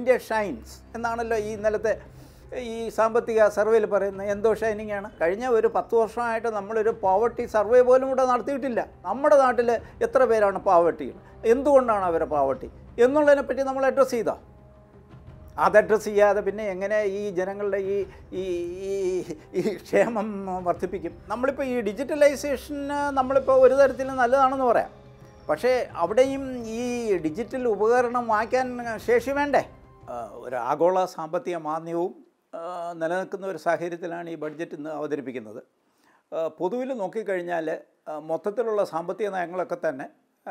India shines എന്നാണല്ലോ ഈ ഇന്നലത്തെ ഈ സാമ്പത്തിക സർവേയിൽ പറയുന്നത് എന്തോ ഷൈനിങ് ആണ് കഴിഞ്ഞ ഒരു പത്ത് വർഷമായിട്ട് നമ്മളൊരു പോവർട്ടി സർവേ പോലും ഇവിടെ നടത്തിയിട്ടില്ല നമ്മുടെ നാട്ടിൽ എത്ര പേരാണ് പാവർട്ടി എന്തുകൊണ്ടാണ് അവരെ പാവർട്ടി എന്നുള്ളതിനെപ്പറ്റി നമ്മൾ അഡ്രസ്സ് ചെയ്തോ അത് അഡ്രസ്സ് ചെയ്യാതെ പിന്നെ എങ്ങനെ ഈ ജനങ്ങളുടെ ഈ ഈ ഈ- ഈ ക്ഷേമം വർദ്ധിപ്പിക്കും നമ്മളിപ്പോൾ ഈ ഡിജിറ്റലൈസേഷന് നമ്മളിപ്പോൾ ഒരു തരത്തിൽ നല്ലതാണെന്ന് പറയാം പക്ഷേ അവിടെയും ഈ ഡിജിറ്റൽ ഉപകരണം വാങ്ങിക്കാൻ ശേഷി വേണ്ടേ ആ, ഒരു ആഗോള സാമ്പത്തിക മാന്ദ്യവും ആ, നിലനിൽക്കുന്ന ഒരു സാഹചര്യത്തിലാണ് ഈ ബഡ്ജറ്റ് ഇന്ന് അവതരിപ്പിക്കുന്നത് പൊതുവിൽ നോക്കിക്കഴിഞ്ഞാൽ ആ, മൊത്തത്തിലുള്ള സാമ്പത്തിക നയങ്ങളൊക്കെ തന്നെ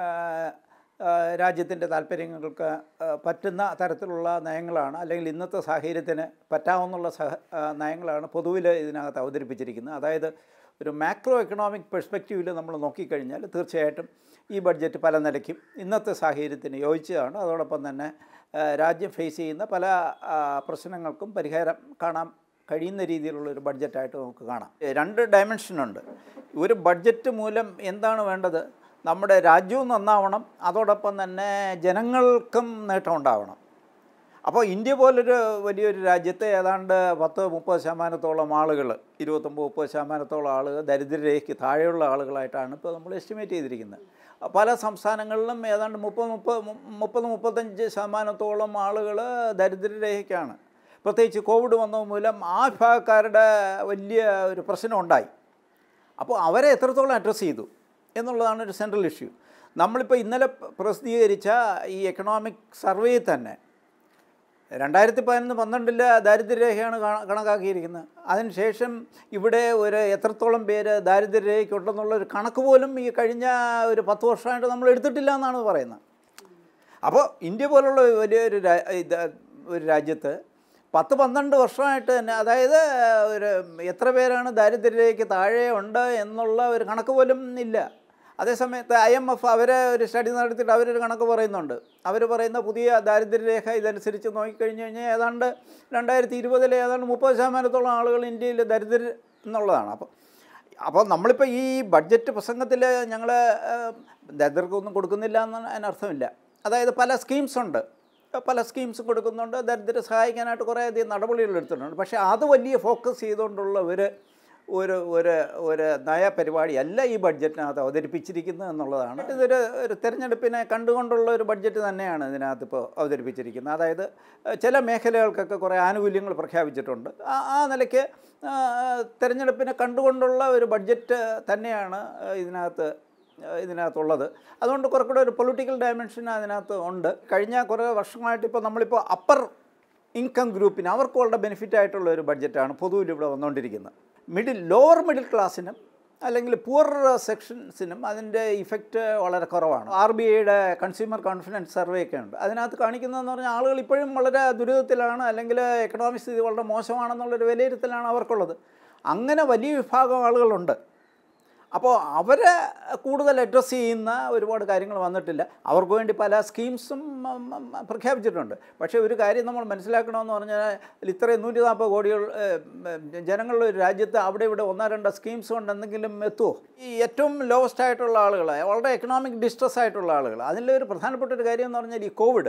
രാജ്യത്തിൻ്റെ താല്പര്യങ്ങൾക്ക് ആ, പറ്റുന്ന തരത്തിലുള്ള നയങ്ങളാണ് അല്ലെങ്കിൽ ഇന്നത്തെ സാഹചര്യത്തിന് പറ്റാവുന്നുള്ള സഹ ആ, നയങ്ങളാണ് പൊതുവിൽ ഇതിനകത്ത് അവതരിപ്പിച്ചിരിക്കുന്നത് അതായത് ഒരു മാക്രോ എക്കണോമിക് പെർസ്പെക്റ്റീവിൽ നമ്മൾ നോക്കിക്കഴിഞ്ഞാൽ തീർച്ചയായിട്ടും ഈ ബഡ്ജറ്റ് പല നിലയ്ക്കും ഇന്നത്തെ സാഹചര്യത്തിന് യോജിച്ചതാണ് അതോടൊപ്പം തന്നെ ആ, രാജ്യം ഫേസ് ചെയ്യുന്ന പല ആ, പ്രശ്നങ്ങൾക്കും പരിഹാരം കാണാൻ കഴിയുന്ന രീതിയിലുള്ള ഒരു ബഡ്ജറ്റായിട്ട് നമുക്ക് കാണാം ഏ, രണ്ട് ഡയമെൻഷനുണ്ട് ഒരു ബഡ്ജറ്റ് മൂലം എന്താണ് വേണ്ടത് നമ്മുടെ രാജ്യവും നന്നാവണം അതോടൊപ്പം തന്നെ ജനങ്ങൾക്കും നേട്ടം ഉണ്ടാവണം അപ്പോൾ ഇന്ത്യ പോലൊരു വലിയൊരു രാജ്യത്തെ ഏതാണ്ട് പത്ത് മുപ്പത് ശതമാനത്തോളം ആളുകൾ ഇരുപത്തൊമ്പത് മുപ്പത് ശതമാനത്തോളം ആളുകൾ ദരിദ്രരേഖയ്ക്ക് താഴെയുള്ള ആളുകളായിട്ടാണ് ഇപ്പോൾ നമ്മൾ എസ്റ്റിമേറ്റ് ചെയ്തിരിക്കുന്നത് പല സംസ്ഥാനങ്ങളിലും ഏതാണ്ട് മുപ്പത് മുപ്പത് മുപ്പത് മുപ്പത്തഞ്ച് ശതമാനത്തോളം ആളുകൾ ദരിദ്രരേഖയ്ക്കാണ് പ്രത്യേകിച്ച് കോവിഡ് വന്നത് മൂലം ആ വിഭാഗക്കാരുടെ വലിയ ഒരു പ്രശ്നം ഉണ്ടായി അപ്പോൾ അവരെ എത്രത്തോളം അഡ്രസ്സ് ചെയ്തു എന്നുള്ളതാണ് ഒരു സെൻട്രൽ ഇഷ്യൂ നമ്മളിപ്പോൾ ഇന്നലെ പ്രസിദ്ധീകരിച്ച ഈ എക്കണോമിക് സർവേയിൽ തന്നെ രണ്ടായിരത്തി പതിനൊന്ന് പന്ത്രണ്ടിൽ ദാരിദ്ര്യരേഖയാണ് കാണ- കണക്കാക്കിയിരിക്കുന്നത് അതിനുശേഷം ഇവിടെ ഒരു എത്രത്തോളം പേര് ദാരിദ്ര്യരേഖയ്ക്കുണ്ടെന്നുള്ള ഒരു കണക്ക് പോലും ഈ കഴിഞ്ഞ ഒരു പത്ത് വർഷമായിട്ട് നമ്മൾ എടുത്തിട്ടില്ല എന്നാണ് പറയുന്നത് അപ്പോൾ ഇന്ത്യ പോലുള്ള വലിയൊരു രാ- ഇത് ഒരു രാജ്യത്ത് പത്ത് പന്ത്രണ്ട് വർഷമായിട്ട് തന്നെ അതായത് ഒരു എത്ര പേരാണ് ദാരിദ്ര്യരേഖയ്ക്ക് താഴെ ഉണ്ട് എന്നുള്ള ഒരു കണക്ക് പോലും ഇല്ല അതേസമയത്ത് ഐ എം എഫ് അവരെ ഒരു സ്റ്റഡി നടത്തിയിട്ട് അവരൊരു കണക്ക് പറയുന്നുണ്ട് അവർ പറയുന്ന പുതിയ ദാരിദ്ര്യരേഖ ഇതനുസരിച്ച് നോക്കിക്കഴിഞ്ഞ് കഴിഞ്ഞാൽ ഏതാണ്ട് രണ്ടായിരത്തി ഇരുപതിൽ ഏതാണ്ട് മുപ്പത് ശതമാനത്തോളം ആളുകൾ ഇന്ത്യയിൽ ദരിദ്ര എന്നുള്ളതാണ് അപ്പോൾ അപ്പോൾ നമ്മളിപ്പോൾ ഈ ബഡ്ജറ്റ് പ്രസംഗത്തിൽ ഞങ്ങൾ ദരിദ്രർക്കൊന്നും കൊടുക്കുന്നില്ല എന്നാണ് അതിനർത്ഥമില്ല അതായത് പല സ്കീംസ് ഉണ്ട് പല സ്കീംസ് കൊടുക്കുന്നുണ്ട് ദരിദ്രരെ സഹായിക്കാനായിട്ട് കുറേയധികം നടപടികൾ എടുത്തിട്ടുണ്ട് പക്ഷേ അത് വലിയ ഫോക്കസ് ചെയ്തുകൊണ്ടുള്ള ഒരു ഒരു ഒരു ഒരു നയപരിപാടിയല്ല ഈ ബഡ്ജറ്റിനകത്ത് അവതരിപ്പിച്ചിരിക്കുന്നത് എന്നുള്ളതാണ് ഇതൊരു ഒരു തെരഞ്ഞെടുപ്പിനെ കണ്ടുകൊണ്ടുള്ള ഒരു ബഡ്ജറ്റ് തന്നെയാണ് ഇതിനകത്ത് ഇപ്പോൾ അവതരിപ്പിച്ചിരിക്കുന്നത് അതായത് ഏഹ്, ചില മേഖലകൾക്കൊക്കെ കുറേ ആനുകൂല്യങ്ങൾ പ്രഖ്യാപിച്ചിട്ടുണ്ട് ആ ആ നിലയ്ക്ക് ആ, തെരഞ്ഞെടുപ്പിനെ കണ്ടുകൊണ്ടുള്ള ഒരു ബഡ്ജറ്റ് തന്നെയാണ് ഏഹ്, ഇതിനകത്ത് ഏഹ്, ഇതിനകത്തുള്ളത് അതുകൊണ്ട് കുറേ കൂടെ ഒരു പൊളിറ്റിക്കൽ ഡയമെൻഷൻ അതിനകത്ത് ഉണ്ട് കഴിഞ്ഞ കുറേ വർഷമായിട്ട് ഇപ്പോൾ നമ്മളിപ്പോൾ അപ്പർ ഇൻകം ഗ്രൂപ്പിന് അവർക്ക് വളരെ ബെനിഫിറ്റ് ആയിട്ടുള്ള ഒരു ബഡ്ജറ്റാണ് പൊതുവിൽ ഇവിടെ വന്നുകൊണ്ടിരിക്കുന്നത് മിഡിൽ ലോവർ മിഡിൽ ക്ലാസ്സിനും അല്ലെങ്കിൽ പുവർ സെക്ഷൻസിനും അതിൻ്റെ ഇഫക്റ്റ് വളരെ കുറവാണ് ആർ ബി ഐയുടെ കൺസ്യൂമർ കോൺഫിഡൻസ് സർവേ ഒക്കെ ഉണ്ട് അതിനകത്ത് കാണിക്കുന്നതെന്ന് പറഞ്ഞാൽ ആളുകൾ ഇപ്പോഴും വളരെ ദുരിതത്തിലാണ് അല്ലെങ്കിൽ എക്കണോമിക് സ്ഥിതി വളരെ മോശമാണെന്നുള്ളൊരു വിലയിരുത്തലാണ് അവർക്കുള്ളത് അങ്ങനെ വലിയ വിഭാഗം ആളുകളുണ്ട് അപ്പോൾ അവരെ കൂടുതൽ അഡ്രസ്സ് ചെയ്യുന്ന ഒരുപാട് കാര്യങ്ങൾ വന്നിട്ടില്ല അവർക്ക് വേണ്ടി പല സ്കീംസും ഉം, ഉം, പ്രഖ്യാപിച്ചിട്ടുണ്ട് പക്ഷേ ഒരു കാര്യം നമ്മൾ മനസ്സിലാക്കണമെന്ന് പറഞ്ഞാൽ ഇത്രയും നൂറ്റി നാൽപ്പത് കോടികൾ ഏഹ്, ഉം, ജനങ്ങളുടെ ഒരു രാജ്യത്ത് അവിടെ ഇവിടെ ഒന്നോ രണ്ടോ സ്കീംസ് കൊണ്ട് എന്തെങ്കിലും എത്തുമോ ഈ ഏറ്റവും ലോവസ്റ്റ് ആയിട്ടുള്ള ആളുകൾ വളരെ എക്കണോമിക് ഡിസ്ട്രസ് ആയിട്ടുള്ള ആളുകൾ അതിലെ ഒരു പ്രധാനപ്പെട്ട ഒരു കാര്യം എന്ന് പറഞ്ഞാൽ ഈ കോവിഡ്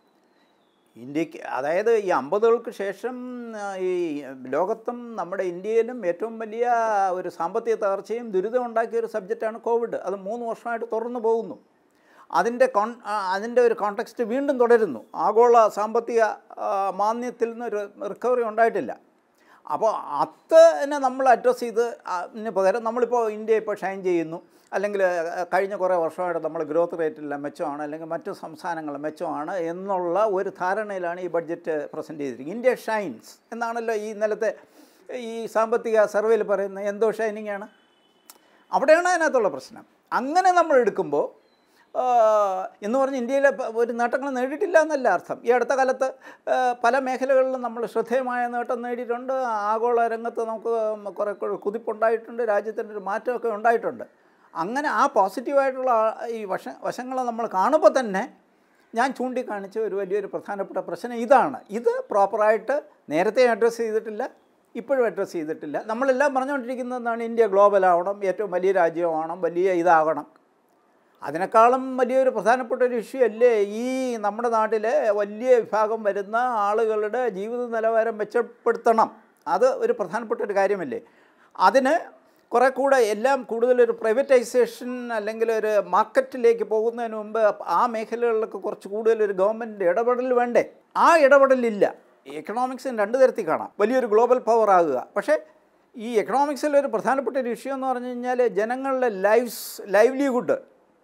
ഇന്ത്യക്ക് അതായത് ഈ അമ്പതുകൾക്ക് ശേഷം ആ, ഈ ലോകത്തും നമ്മുടെ ഇന്ത്യയിലും ഏറ്റവും വലിയ ഒരു സാമ്പത്തിക തകർച്ചയും ദുരിതം ഉണ്ടാക്കിയ ഒരു സബ്ജക്റ്റാണ് കോവിഡ് അത് മൂന്ന് വർഷമായിട്ട് തുറന്നു പോകുന്നു അതിൻ്റെ കോൺ ആ, അതിൻ്റെ ഒരു കോണ്ടെക്സ്റ്റ് വീണ്ടും തുടരുന്നു ആഗോള സാമ്പത്തിക ആ, മാന്ദ്യത്തിൽ നിന്നൊരു റിക്കവറി ഉണ്ടായിട്ടില്ല അപ്പോൾ അതിനെ നമ്മൾ അഡ്രസ്സ് ചെയ്ത് അതിന് പകരം നമ്മളിപ്പോൾ ഇന്ത്യ ഇപ്പോൾ ഷൈൻ ചെയ്യുന്നു അല്ലെങ്കിൽ അഹ്, കഴിഞ്ഞ കുറേ വർഷമായിട്ട് നമ്മൾ ഗ്രോത്ത് റേറ്റിൽ മെച്ചമാണ് അല്ലെങ്കിൽ മറ്റു സംസ്ഥാനങ്ങൾ മെച്ചമാണ് എന്നുള്ള ഒരു ധാരണയിലാണ് ഈ ബഡ്ജറ്റ് പ്രസൻറ്റ് ചെയ്തിരിക്കുന്നത് ഇന്ത്യ ഷൈൻസ് എന്നാണല്ലോ ഈ ഇന്നലത്തെ ഈ സാമ്പത്തിക സർവേയിൽ പറയുന്നത് എന്തോ ഷൈനിങ് ആണ് അവിടെയാണ് അതിനകത്തുള്ള പ്രശ്നം അങ്ങനെ നമ്മൾ എടുക്കുമ്പോൾ ആ, എന്ന് പറഞ്ഞ് ഇന്ത്യയിലെ പ- ഒരു നേട്ടങ്ങൾ നേടിയിട്ടില്ല എന്നല്ല അർത്ഥം ഈ അടുത്ത കാലത്ത് ആ, പല മേഖലകളിലും നമ്മൾ ശ്രദ്ധേയമായ നേട്ടം നേടിയിട്ടുണ്ട് ആഗോള രംഗത്ത് നമുക്ക് കുറേ കൂടെ കുതിപ്പുണ്ടായിട്ടുണ്ട് രാജ്യത്തിൻ്റെ ഒരു മാറ്റമൊക്കെ ഉണ്ടായിട്ടുണ്ട് അങ്ങനെ ആ പോസിറ്റീവായിട്ടുള്ള ആ- ഈ വശ വശങ്ങൾ നമ്മൾ കാണുമ്പോൾ തന്നെ ഞാൻ ചൂണ്ടിക്കാണിച്ച ഒരു വലിയൊരു പ്രധാനപ്പെട്ട പ്രശ്നം ഇതാണ് ഇത് പ്രോപ്പറായിട്ട് നേരത്തെ അഡ്രസ്സ് ചെയ്തിട്ടില്ല ഇപ്പോഴും അഡ്രസ്സ് ചെയ്തിട്ടില്ല നമ്മളെല്ലാം പറഞ്ഞുകൊണ്ടിരിക്കുന്നതാണ് ഇന്ത്യ ഗ്ലോബൽ ആവണം ഏറ്റവും വലിയ രാജ്യമാവണം വലിയ ഇതാകണം അതിനേക്കാളും വലിയൊരു പ്രധാനപ്പെട്ട ഒരു ഇഷ്യൂ അല്ലേ ഈ നമ്മുടെ നാട്ടിലെ വലിയ വിഭാഗം വരുന്ന ആളുകളുടെ ജീവിത നിലവാരം മെച്ചപ്പെടുത്തണം അത് ഒരു പ്രധാനപ്പെട്ട ഒരു കാര്യമല്ലേ അതിന് കുറെ കൂടെ എല്ലാം കൂടുതലൊരു പ്രൈവറ്റൈസേഷൻ അല്ലെങ്കിൽ ഒരു മാർക്കറ്റിലേക്ക് പോകുന്നതിന് മുമ്പ് ആ മേഖലകളിലൊക്കെ കുറച്ച് കൂടുതലൊരു ഗവൺമെൻറ് ഇടപെടൽ വേണ്ടേ ആ ഇടപെടലില്ല എക്കണോമിക്സിന് രണ്ട് തരത്തിൽ കാണാം വലിയൊരു ഗ്ലോബൽ പവർ ആകുക പക്ഷേ ഈ എക്കണോമിക്സിൽ ഒരു പ്രധാനപ്പെട്ട ഒരു ഇഷ്യൂ എന്ന് പറഞ്ഞു കഴിഞ്ഞാൽ ജനങ്ങളുടെ ലൈഫ്സ് ലൈവ്ലിഹുഡ്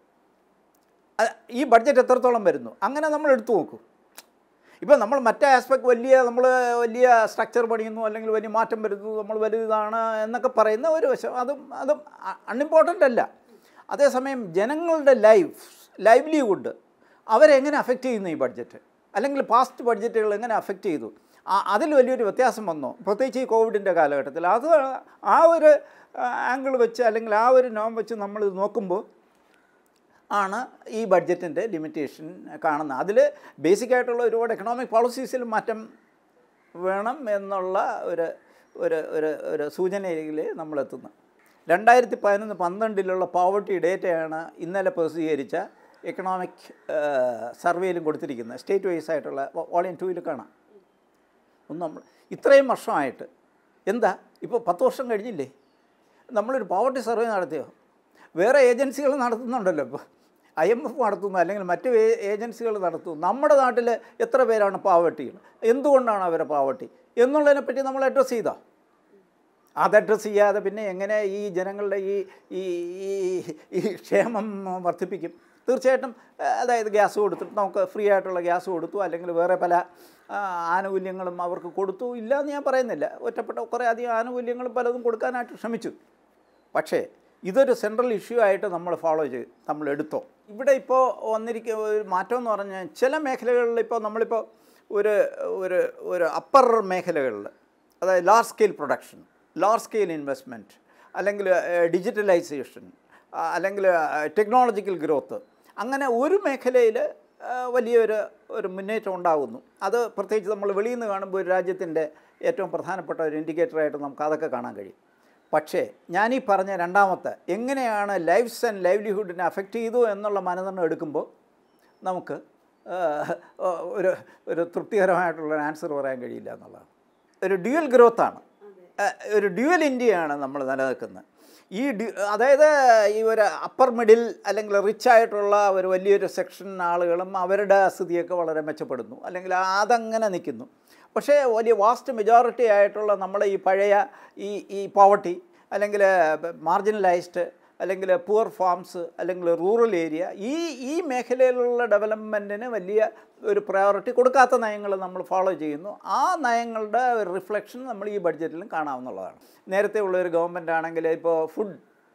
അത് ഈ ബഡ്ജറ്റ് എത്രത്തോളം വരുന്നു അങ്ങനെ നമ്മൾ എടുത്തു നോക്കും ഇപ്പം നമ്മൾ മറ്റേ ആസ്പെക്ട് വലിയ നമ്മൾ വലിയ സ്ട്രക്ചർ പണിയുന്നു അല്ലെങ്കിൽ വലിയ മാറ്റം വരുന്നു നമ്മൾ വലുതാണ് എന്നൊക്കെ പറയുന്ന ഒരു വശം അതും അതും അൺഇമ്പോർട്ടൻ്റ് അല്ല അതേസമയം ജനങ്ങളുടെ ലൈഫ് ലൈവ്ലിഹുഡ് അവരെങ്ങനെ അഫക്റ്റ് ചെയ്യുന്നു ഈ ബഡ്ജറ്റ് അല്ലെങ്കിൽ പാസ്റ്റ് ബഡ്ജറ്റുകൾ എങ്ങനെ അഫക്റ്റ് ചെയ്തു ആ- അതിൽ വലിയൊരു വ്യത്യാസം വന്നു പ്രത്യേകിച്ച് ഈ കോവിഡിൻ്റെ കാലഘട്ടത്തിൽ അത് ആ ഒരു ആംഗിൾ വെച്ച് അല്ലെങ്കിൽ ആ ഒരു നോം വെച്ച് നമ്മൾ നോക്കുമ്പോൾ ആണ് ഈ ബഡ്ജറ്റിൻ്റെ ലിമിറ്റേഷൻ കാണുന്നത് അതിൽ ബേസിക്കായിട്ടുള്ള ഒരുപാട് എക്കണോമിക് പോളിസീസിൽ മാറ്റം വേണം എന്നുള്ള ഒരു ഒരു ഒരു ഒരു സൂചനയിൽ നമ്മളെത്തുന്നു രണ്ടായിരത്തി പതിനൊന്ന് പന്ത്രണ്ടിലുള്ള പോവർട്ടി ഡേറ്റയാണ് ഇന്നലെ പ്രസിദ്ധീകരിച്ച എക്കണോമിക് സർവേയിലും കൊടുത്തിരിക്കുന്നത് സ്റ്റേറ്റ് വൈസ് ആയിട്ടുള്ള വോളിയം ടൂവിൽ കാണാം ഒന്ന് നമ്മൾ ഇത്രയും വർഷമായിട്ട് എന്താ ഇപ്പോൾ പത്ത് വർഷം കഴിഞ്ഞില്ലേ നമ്മളൊരു പോവർട്ടി സർവേ നടത്തിയോ വേറെ ഏജൻസികൾ നടത്തുന്നുണ്ടല്ലോ ഇപ്പോൾ ഐ എം എഫ് നടത്തുന്നു അല്ലെങ്കിൽ മറ്റ് ഏജൻസികൾ നടത്തുന്നു നമ്മുടെ നാട്ടിൽ എത്ര പേരാണ് പാവട്ടികൾ എന്തുകൊണ്ടാണ് അവരെ പാവട്ടി എന്നുള്ളതിനെപ്പറ്റി നമ്മൾ അഡ്രസ്സ് ചെയ്തോ അത് അഡ്രസ്സ് ചെയ്യാതെ പിന്നെ എങ്ങനെ ഈ ജനങ്ങളുടെ ഈ ഈ ഈ- ഈ ക്ഷേമം വർദ്ധിപ്പിക്കും തീർച്ചയായിട്ടും ആ, അതായത് ഗ്യാസ് കൊടുത്തിട്ട് നമുക്ക് ഫ്രീ ആയിട്ടുള്ള ഗ്യാസ് കൊടുത്തു അല്ലെങ്കിൽ വേറെ പല ആ, ആനുകൂല്യങ്ങളും അവർക്ക് കൊടുത്തു ഇല്ല എന്ന് ഞാൻ പറയുന്നില്ല ഒറ്റപ്പെട്ട കുറേ അധികം ആനുകൂല്യങ്ങളും പലതും കൊടുക്കാനായിട്ട് ശ്രമിച്ചു പക്ഷേ ഇതൊരു സെൻട്രൽ ഇഷ്യൂ ആയിട്ട് നമ്മൾ ഫോളോ ചെയ്ത് നമ്മൾ എടുത്തോ ഇവിടെ ഇപ്പോൾ വന്നിരിക്കുന്ന ഒരു മാറ്റം എന്ന് പറഞ്ഞാൽ ചില മേഖലകളിൽ ഇപ്പോൾ നമ്മളിപ്പോൾ ഒരു ഒരു ഒരു അപ്പർ മേഖലകളിൽ അതായത് large scale production large scale investment അല്ലെങ്കിൽ ഡിജിറ്റലൈസേഷൻ അല്ലെങ്കിൽ ടെക്നോളജിക്കൽ ഗ്രോത്ത് അങ്ങനെ ഒരു മേഖലയിൽ വലിയൊരു ഒരു മുന്നേറ്റം ഉണ്ടാകുന്നു അത് പ്രത്യേകിച്ച് നമ്മൾ വെളിയിൽ നിന്ന് കാണുമ്പോൾ ഒരു രാജ്യത്തിൻ്റെ ഏറ്റവും പ്രധാനപ്പെട്ട ഒരു ഇൻഡിക്കേറ്ററായിട്ട് നമുക്ക് അതൊക്കെ കാണാൻ കഴിയും പക്ഷേ ഞാനീ പറഞ്ഞ രണ്ടാമത്തെ എങ്ങനെയാണ് ലൈഫ്സ് ആൻഡ് ലൈവ്ലിഹുഡിനെ അഫക്റ്റ് ചെയ്തു എന്നുള്ള മാനദണ്ഡം എടുക്കുമ്പോൾ നമുക്ക് ആ, ഒരു ഒരു തൃപ്തികരമായിട്ടുള്ള ആൻസർ പറയാൻ കഴിയില്ല എന്നുള്ളതാണ് ഒരു ഡ്യുവൽ ഗ്രോത്താണ് ഒരു ഡ്യുവൽ ഇന്ത്യയാണ് നമ്മൾ നിലനിൽക്കുന്നത് ഈ ഡ്യു അതായത് ഈ ഒരു അപ്പർ മിഡിൽ അല്ലെങ്കിൽ റിച്ച് ആയിട്ടുള്ള ഒരു വലിയൊരു സെക്ഷൻ ആളുകളും അവരുടെ സ്ഥിതിയൊക്കെ വളരെ മെച്ചപ്പെടുന്നു അല്ലെങ്കിൽ അതങ്ങനെ നിൽക്കുന്നു പക്ഷേ വലിയ വാസ്റ്റ് മെജോറിറ്റി ആയിട്ടുള്ള നമ്മുടെ ഈ പഴയ ഈ ഈ പോവർട്ടി അല്ലെങ്കിൽ മാർജിനലൈസ്ഡ് അല്ലെങ്കിൽ പുവർ ഫാംസ് അല്ലെങ്കിൽ റൂറൽ ഏരിയ ഈ ഈ മേഖലയിലുള്ള ഡെവലപ്മെൻറ്റിന് വലിയ ഒരു പ്രയോറിറ്റി കൊടുക്കാത്ത നയങ്ങൾ നമ്മൾ ഫോളോ ചെയ്യുന്നു ആ നയങ്ങളുടെ ഒരു റിഫ്ലക്ഷൻ നമ്മൾ ഈ ബഡ്ജറ്റിലും കാണാവുന്നതാണ് നേരത്തെ ഉള്ള ഒരു ഗവൺമെൻറ് ആണെങ്കിൽ ഇപ്പോൾ ഫുഡ്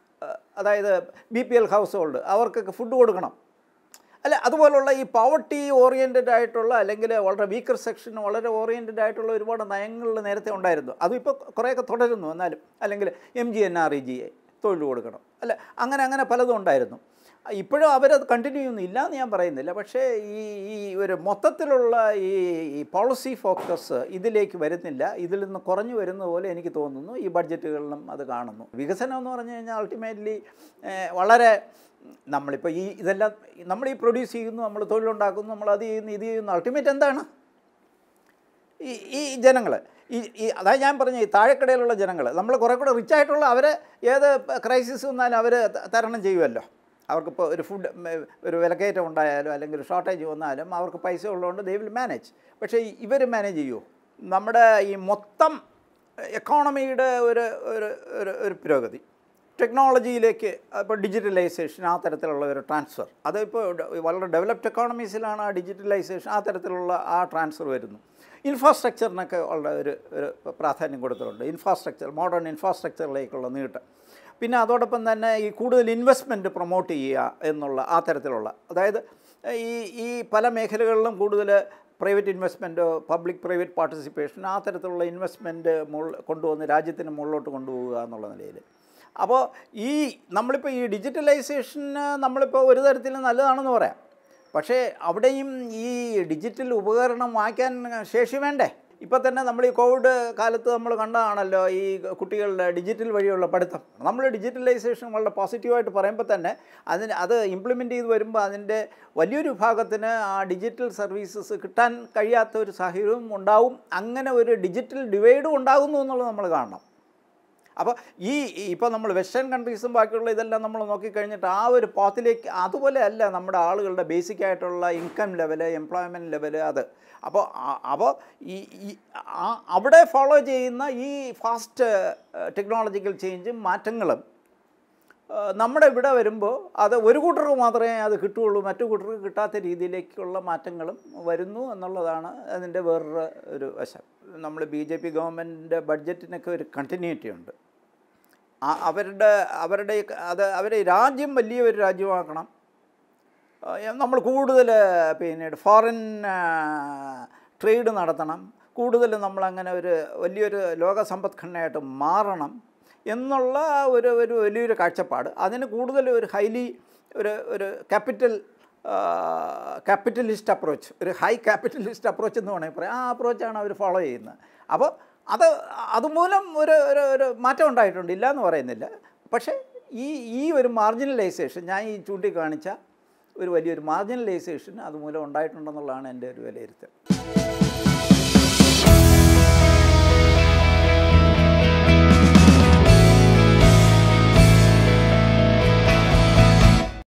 അതായത് B P L household അവർക്കൊക്കെ ഫുഡ് കൊടുക്കണം അല്ല അതുപോലുള്ള ഈ പവർട്ടി ഓറിയൻറ്റഡ് ആയിട്ടുള്ള അല്ലെങ്കിൽ വളരെ വീക്കർ സെക്ഷൻ വളരെ ഓറിയൻറ്റഡ് ആയിട്ടുള്ള ഒരുപാട് നയങ്ങൾ നേരത്തെ ഉണ്ടായിരുന്നു അതും ഇപ്പോൾ കുറേയൊക്കെ തുടരുന്നു എന്നാലും അല്ലെങ്കിൽ M G N R E G A തൊഴിൽ കൊടുക്കണം അല്ല അങ്ങനെ അങ്ങനെ പലതും ഉണ്ടായിരുന്നു ഇപ്പോഴും അവരത് കണ്ടിന്യൂ ചെയ്യുന്നില്ല എന്ന് ഞാൻ പറയുന്നില്ല പക്ഷേ ഈ ഈ ഒരു മൊത്തത്തിലുള്ള ഈ ഈ പോളിസി ഫോക്കസ് ഇതിലേക്ക് വരുന്നില്ല ഇതിൽ നിന്ന് കുറഞ്ഞു വരുന്ന പോലെ എനിക്ക് തോന്നുന്നു ഈ ബഡ്ജറ്റുകളിലും അത് കാണുന്നു വികസനം എന്ന് പറഞ്ഞു കഴിഞ്ഞാൽ അൾട്ടിമേറ്റ്ലി വളരെ നമ്മളിപ്പോൾ ഈ ഇതെല്ലാം നമ്മൾ ഈ പ്രൊഡ്യൂസ് ചെയ്യുന്നു നമ്മൾ തൊഴിലുണ്ടാക്കുന്നു നമ്മൾ അത് ചെയ്യുന്നു ഇത് ചെയ്യുന്നു അൾട്ടിമേറ്റ് എന്താണ് ഈ ഈ ജനങ്ങൾ ഈ ഈ അതായത് ഞാൻ പറഞ്ഞ ഈ താഴെക്കടയിലുള്ള ജനങ്ങൾ നമ്മൾ കുറേ കൂടെ റിച്ച് ആയിട്ടുള്ള അവരെ ഏത് ക്രൈസിസ് വന്നാലും അവർ തരണം ചെയ്യുമല്ലോ അവർക്കിപ്പോൾ ഒരു ഫുഡ് ഒരു വിലക്കയറ്റം ഉണ്ടായാലും അല്ലെങ്കിൽ ഒരു ഷോർട്ടേജ് വന്നാലും അവർക്ക് പൈസ ഉള്ളതുകൊണ്ട് ദേ വിൽ മാനേജ് പക്ഷേ ഇവർ മാനേജ് ചെയ്യുമോ നമ്മുടെ ഈ മൊത്തം എക്കോണമിയുടെ ഒരു ഒരു ഒരു ഒരു പുരോഗതി ടെക്നോളജിയിലേക്ക് ഇപ്പോൾ ഡിജിറ്റലൈസേഷൻ ആ തരത്തിലുള്ള ഒരു ട്രാൻസ്ഫർ അതിപ്പോൾ വളരെ ഡെവലപ്ഡ് എക്കോണമീസിലാണ് ആ ഡിജിറ്റലൈസേഷൻ ആ തരത്തിലുള്ള ആ ട്രാൻസ്ഫർ വരുന്നു ഇൻഫ്രാസ്ട്രക്ചറിനൊക്കെ ഉള്ള ഒരു ഒരു പ്രാധാന്യം കൊടുത്തിട്ടുണ്ട് ഇൻഫ്രാസ്ട്രക്ചർ മോഡേൺ ഇൻഫ്രാസ്ട്രക്ചറിലേക്കുള്ള നീട്ടം പിന്നെ അതോടൊപ്പം തന്നെ ഈ കൂടുതൽ ഇൻവെസ്റ്റ്മെൻറ്റ് പ്രൊമോട്ട് ചെയ്യുക എന്നുള്ള ആ തരത്തിലുള്ള അതായത് ഈ ഈ പല മേഖലകളിലും കൂടുതൽ പ്രൈവറ്റ് ഇൻവെസ്റ്റ്മെൻറ്റോ പബ്ലിക് പ്രൈവറ്റ് പാർട്ടിസിപ്പേഷൻ ആ തരത്തിലുള്ള ഇൻവെസ്റ്റ്മെൻറ്റ് മുകളിൽ കൊണ്ടുവന്ന് രാജ്യത്തിന് മുകളിലോട്ട് കൊണ്ടുപോവുക എന്നുള്ള നിലയിൽ അപ്പോൾ ഈ നമ്മളിപ്പോൾ ഈ ഡിജിറ്റലൈസേഷന് നമ്മളിപ്പോൾ ഒരു തരത്തിൽ നല്ലതാണെന്ന് പറയാം പക്ഷേ അവിടെയും ഈ ഡിജിറ്റൽ ഉപകരണം വാങ്ങിക്കാൻ ശേഷി വേണ്ടേ ഇപ്പോൾ തന്നെ നമ്മൾ ഈ കോവിഡ് കാലത്ത് നമ്മൾ കണ്ടതാണല്ലോ ഈ കുട്ടികളുടെ ഡിജിറ്റൽ വഴിയുള്ള പഠിത്തം നമ്മൾ ഡിജിറ്റലൈസേഷൻ വളരെ പോസിറ്റീവായിട്ട് പറയുമ്പോൾ തന്നെ അതിന് അത് ഇംപ്ലിമെൻ്റ് ചെയ്ത് വരുമ്പോൾ അതിൻ്റെ വലിയൊരു വിഭാഗത്തിന് ആ ഡിജിറ്റൽ സർവീസസ് കിട്ടാൻ കഴിയാത്ത ഒരു സാഹചര്യവും ഉണ്ടാവും അങ്ങനെ ഒരു ഡിജിറ്റൽ ഡിവൈഡും ഉണ്ടാകുന്നു എന്നുള്ളത് നമ്മൾ കാണണം അപ്പോൾ ഈ ഇപ്പോൾ നമ്മൾ വെസ്റ്റേൺ കൺട്രീസും ബാക്കിയുള്ള ഇതെല്ലാം നമ്മൾ നോക്കിക്കഴിഞ്ഞിട്ട് ആ ഒരു പാത്തിലേക്ക് അതുപോലെ അല്ല നമ്മുടെ ആളുകളുടെ ബേസിക് ആയിട്ടുള്ള ഇൻകം ലെവല് എംപ്ലോയ്മെൻറ്റ് ലെവല് അത് അപ്പോൾ അപ്പോൾ ഈ ഈ ആ- അവിടെ ഫോളോ ചെയ്യുന്ന ഈ ഫാസ്റ്റ് ടെക്നോളജിക്കൽ ചേഞ്ചും മാറ്റങ്ങളും ആ, നമ്മുടെ ഇവിടെ വരുമ്പോൾ അത് ഒരു കൂട്ടർക്ക് മാത്രമേ അത് കിട്ടുകയുള്ളൂ മറ്റു കൂട്ടർക്ക് കിട്ടാത്ത രീതിയിലേക്കുള്ള മാറ്റങ്ങളും വരുന്നു എന്നുള്ളതാണ് അതിൻ്റെ വേറൊരു ഒരു വശം നമ്മൾ ബി ജെ പി ഗവൺമെൻറ്റിൻ്റെ ബഡ്ജറ്റിനൊക്കെ ഒരു കണ്ടിന്യൂറ്റി ഉണ്ട് ആ- അവരുടെ അവരുടെ ഈ- അത് അവരെ രാജ്യം വലിയൊരു രാജ്യമാക്കണം നമ്മൾ കൂടുതൽ പിന്നെ ഫോറിൻ ട്രേഡ് നടത്തണം കൂടുതൽ നമ്മളങ്ങനെ ഒരു വലിയൊരു ലോക സമ്പദ്ഘടനയായിട്ട് മാറണം എന്നുള്ള ഒരു ഒരു വലിയൊരു കാഴ്ചപ്പാട് അതിന് കൂടുതൽ ഒരു ഹൈലി ഒരു ഒരു ക്യാപിറ്റൽ ക്യാപിറ്റലിസ്റ്റ് അപ്രോച്ച് ഒരു ഹൈ ക്യാപിറ്റലിസ്റ്റ് അപ്രോച്ച് എന്ന് വേണമെങ്കിൽ പറയാം ആ അപ്രോച്ചാണ് അവർ ഫോളോ ചെയ്യുന്നത് അപ്പോൾ അത് അതുമൂലം ഒരു ഒരു ഒരു മാറ്റം ഉണ്ടായിട്ടുണ്ട് ഇല്ല എന്ന് പറയുന്നില്ല പക്ഷേ ഈ ഈ ഒരു മാർജിനലൈസേഷൻ ഞാൻ ഈ ചൂണ്ടിക്കാണിച്ച ഒരു വലിയൊരു മാർജിനലൈസേഷൻ അതുമൂലം ഉണ്ടായിട്ടുണ്ടെന്നുള്ളതാണ് എൻ്റെ ഒരു വിലയിരുത്തൽ